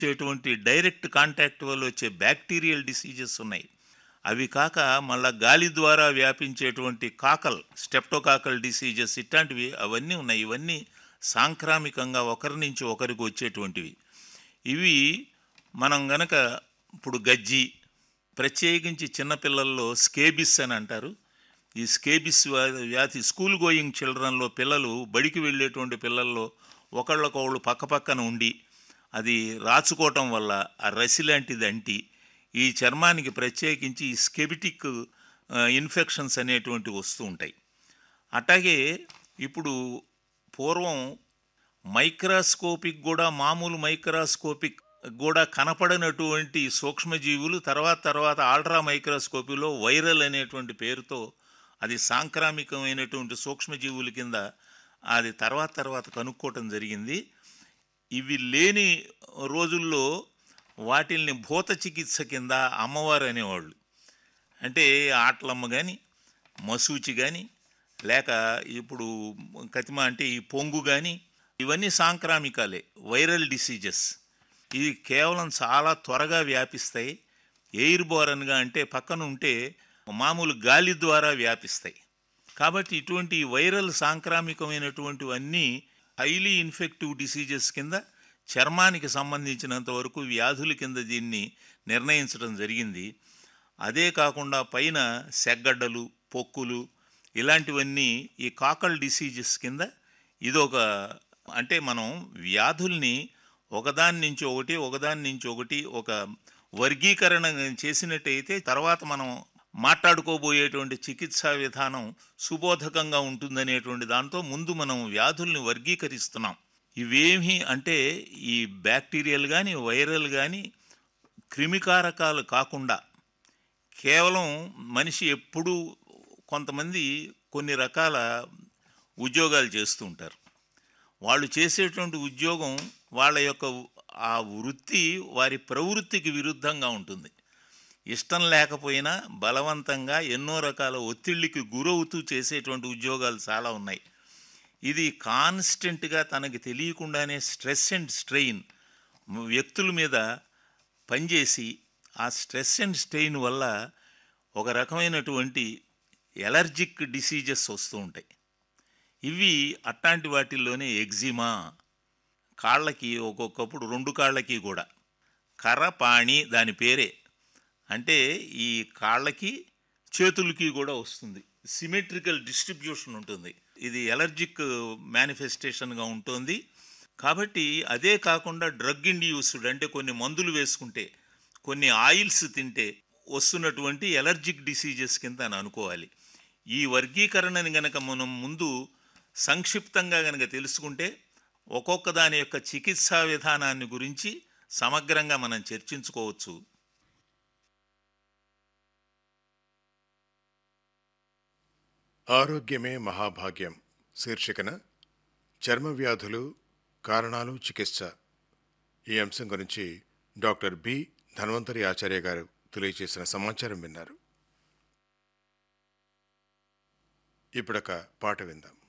వచ్చేటువంటి direct contact వల్ల వచ్చే బ్యాక్టీరియల్ డిసీజెస్ ఉన్నాయి అవి కాక మళ్ళా గాలి ద్వారా వ్యాపించేటువంటి కాకల్ స్టెప్టోకాకల్ డిసీజెస్ ఇట్లాంటివి అవన్నీ ఉన్నాయి ఇవన్నీ సాంక్రామికంగా ఒకరి నుంచి ఒకరికి వచ్చేటువంటివి ఇవి మనం గనక ఇప్పుడు గజ్జి ప్రత్యేకించి చిన్నపిల్లల్లో స్కేబిస్ అని అంటారు ఈ స్కేబిస్ వ్యా- వ్యాధి స్కూల్ గోయింగ్ చిల్డ్రన్లో పిల్లలు బడికి వెళ్ళేటువంటి పిల్లల్లో ఒకళ్ళకొకళ్ళు పక్కపక్కన ఉండి అది రాచుకోవటం వల్ల ఆ రసి లాంటిది అంటి ఈ చర్మానికి ప్రత్యేకించి ఈ స్కెబిటిక్ ఇన్ఫెక్షన్స్ అనేటువంటివి వస్తూ ఉంటాయి అట్లాగే ఇప్పుడు పూర్వం మైక్రాస్కోపిక్ కూడా మామూలు మైక్రాస్కోపిక్ కూడా కనపడనటువంటి సూక్ష్మజీవులు తర్వాత తర్వాత ఆల్ట్రా మైక్రోస్కోపీలో వైరల్ అనేటువంటి పేరుతో అది సాంక్రామికమైనటువంటి సూక్ష్మజీవుల కింద అది తర్వాత తర్వాత కనుక్కోవటం జరిగింది ఇవి లేని రోజుల్లో వాటిల్ని భూత చికిత్స కింద అమ్మవారు అనేవాళ్ళు అంటే ఆటలమ్మ కానీ మసూచి కానీ లేక ఇప్పుడు కతిమ అంటే ఈ పొంగు కానీ ఇవన్నీ సాంక్రామికాలే వైరల్ డిసీజెస్ ఇవి కేవలం చాలా త్వరగా వ్యాపిస్తాయి ఎయిర్ బోరన్గా అంటే పక్కన ఉంటే మామూలు గాలి ద్వారా వ్యాపిస్తాయి కాబట్టి ఇటువంటి వైరల్ సాంక్రామికమైనటువంటివన్నీ హైలీ ఇన్ఫెక్టివ్ డిసీజెస్ కింద చర్మానికి సంబంధించినంత వరకు వ్యాధుల కింద దీన్ని నిర్ణయించడం జరిగింది అదే కాకుండా పైన సెగ్గడ్డలు పొక్కులు ఇలాంటివన్నీ ఈ కాకల్ డిసీజెస్ కింద ఇదొక అంటే మనం వ్యాధుల్ని ఒకదాని నుంచి ఒకటి ఒకదాని నుంచి ఒకటి ఒక వర్గీకరణ చేసినట్టయితే తర్వాత మనం మాట్లాడుకోబోయేటువంటి చికిత్సా విధానం సుబోధకంగా ఉంటుందనేటువంటి దాంతో ముందు మనం వ్యాధుల్ని వర్గీకరిస్తున్నాం ఇవేమి అంటే ఈ బ్యాక్టీరియల్ కానీ వైరల్ కానీ క్రిమికారకాలు కాకుండా కేవలం మనిషి ఎప్పుడూ కొంతమంది కొన్ని రకాల ఉద్యోగాలు చేస్తూ ఉంటారు వాళ్ళు చేసేటువంటి ఉద్యోగం వాళ్ళ యొక్క ఆ వృత్తి వారి ప్రవృత్తికి విరుద్ధంగా ఉంటుంది ఇష్టం లేకపోయినా బలవంతంగా ఎన్నో రకాల ఒత్తిళ్ళకి గురవుతూ చేసేటువంటి ఉద్యోగాలు చాలా ఉన్నాయి ఇది కాన్స్టెంట్గా తనకి తెలియకుండానే స్ట్రెస్ అండ్ స్ట్రెయిన్ వ్యక్తుల మీద పనిచేసి ఆ స్ట్రెస్ అండ్ స్ట్రెయిన్ వల్ల ఒక రకమైనటువంటి ఎలర్జిక్ డిసీజెస్ వస్తూ ఉంటాయి ఇవి అట్లాంటి వాటిల్లోనే ఎగ్జిమా కాళ్ళకి ఒక్కొక్కప్పుడు రెండు కాళ్ళకి కూడా కర్రపాణి దాని పేరే అంటే ఈ కాళ్ళకి చేతులకి కూడా వస్తుంది సిమెట్రికల్ డిస్ట్రిబ్యూషన్ ఉంటుంది ఇది ఎలర్జిక్ మేనిఫెస్టేషన్గా ఉంటుంది కాబట్టి అదే కాకుండా డ్రగ్ ఇండ్యూస్డ్ అంటే కొన్ని మందులు వేసుకుంటే కొన్ని ఆయిల్స్ తింటే వస్తున్నటువంటి ఎలర్జిక్ డిసీజెస్ కింద అని అనుకోవాలి ఈ వర్గీకరణని గనక మనం ముందు సంక్షిప్తంగా గనక తెలుసుకుంటే ఒక్కొక్క దాని యొక్క చికిత్సా విధానాన్ని గురించి సమగ్రంగా మనం చర్చించుకోవచ్చు ఆరోగ్యమే మహాభాగ్యం శీర్షికన చర్మ వ్యాధులు కారణాలు చికిత్స ఈ అంశం గురించి డాక్టర్ బి ధన్వంతరి ఆచార్య గారు తెలియజేసిన సమాచారం విన్నారు ఇప్పుడొక పాట విందాం